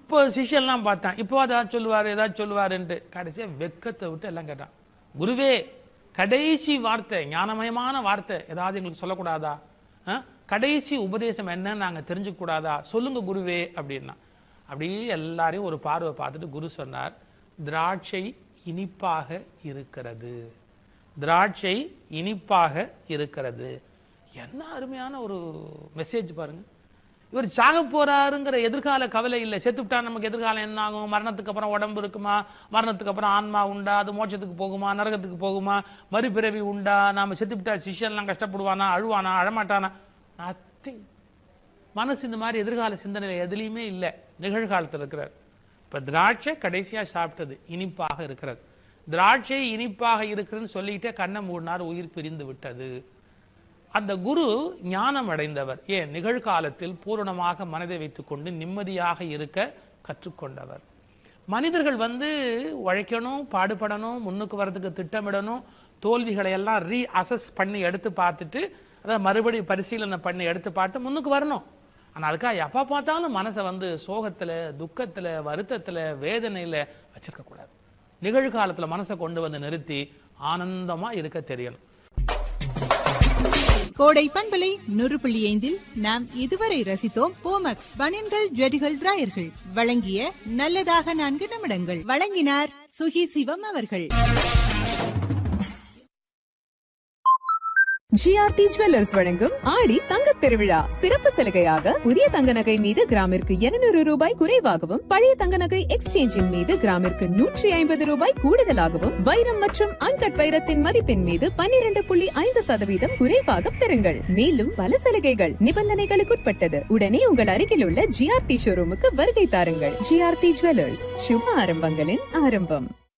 இப்போ சிஷ்யெல்லாம் பார்த்தான் இப்போ அதான் சொல்லுவார் ஏதாச்சும் சொல்லுவாருன்ட்டு கடைசியாக வெக்கத்தை விட்டு எல்லாம் கேட்டான் குருவே கடைசி வார்த்தை ஞானமயமான வார்த்தை ஏதாவது எங்களுக்கு சொல்லக்கூடாதா ஆ? கடைசி உபதேசம் என்னன்னு நாங்கள் தெரிஞ்சுக்க கூடாதா சொல்லுங்க குருவே அப்படின்னா அப்படியே எல்லாரையும் ஒரு பார்வை பார்த்துட்டு குரு சொன்னார் திராட்சை இனிப்பாக இருக்கிறது திராட்சை இனிப்பாக இருக்கிறது என்ன அருமையான ஒரு மெசேஜ் பாருங்க இவர் சாக போறாருங்கிற எதிர்கால கவலை இல்லை செத்துவிட்டா நமக்கு எதிர்காலம் என்ன ஆகும் மரணத்துக்கு அப்புறம் உடம்பு இருக்குமா மரணத்துக்கு அப்புறம் ஆன்மா உண்டா அது மோட்சத்துக்கு போகுமா நரகத்துக்கு போகுமா மறுபிறவி உண்டா நாம செத்துவிட்டா சிஷ்யன்லாம் கஷ்டப்படுவானா அழுவானா அழமாட்டானா நத்திங் மனசு இந்த மாதிரி எதிர்கால சிந்தனையில் எதுலேயுமே இல்லை நிகழ்காலத்தில் இருக்கிறார் இப்போ திராட்சை கடைசியாக சாப்பிட்டது இனிப்பாக இருக்கிறது திராட்சை இனிப்பாக இருக்குதுன்னு சொல்லிட்டே கண்ணை மூடினார் உயிர் பிரிந்து விட்டது அந்த குரு ஞானம் அடைந்தவர் ஏன் நிகழ்காலத்தில் பூரணமாக மனதை வைத்துக்கொண்டு நிம்மதியாக இருக்க கற்றுக்கொண்டவர் மனிதர்கள் வந்து உழைக்கணும் பாடுபடணும் முன்னுக்கு வர்றதுக்கு திட்டமிடணும் தோல்விகளை எல்லாம் ரீ அசஸ் பண்ணி எடுத்து பார்த்துட்டு அதை மறுபடி பரிசீலனை பண்ணி எடுத்து பார்த்து முன்னுக்கு வரணும் ஆனால் அதுக்காக எப்போ பார்த்தாலும் மனசை வந்து சோகத்தில் துக்கத்தில் வருத்தத்தில் வேதனையில் வச்சிருக்க கூடாது நிகழ்காலத்தில் மனசை கொண்டு வந்து நிறுத்தி ஆனந்தமாக இருக்க தெரியணும் கோடை பண்பலை நூறு புள்ளி ஐந்தில் நாம் இதுவரை ரசித்தோம் போமக்ஸ் பனியன்கள் ஜெடிகள் டிராயர்கள் வழங்கிய நல்லதாக நான்கு நிமிடங்கள் வழங்கினார் சுகி சிவம் அவர்கள் ஜிஆர்டி ஜுவல்லர்ஸ் வழங்கும் ஆடி தங்கத் திருவிழா சிறப்பு சலுகையாக புதிய தங்க நகை மீது கிராமிற்கு 200 ரூபாய் குறைவாகவும் பழைய தங்க நகை எக்ஸ்சேஞ்சின் மீது கிராமிற்கு நூற்றி ஐம்பது ரூபாய் கூடுதலாகவும் வைரம் மற்றும் அன்கட் வைரத்தின் மதிப்பின் மீது 12.5% புள்ளி ஐந்து சதவீதம் குறைவாக பெறுங்கள் மேலும் பல சலுகைகள் நிபந்தனைகளுக்குட்பட்டது உடனே உங்கள் அருகில் உள்ள ஜிஆர்டி ஷோரூமுக்கு வருகை தாருங்கள் ஜிஆர்டி ஜுவல்லர்ஸ் சுப ஆரம்பங்களின் ஆரம்பம்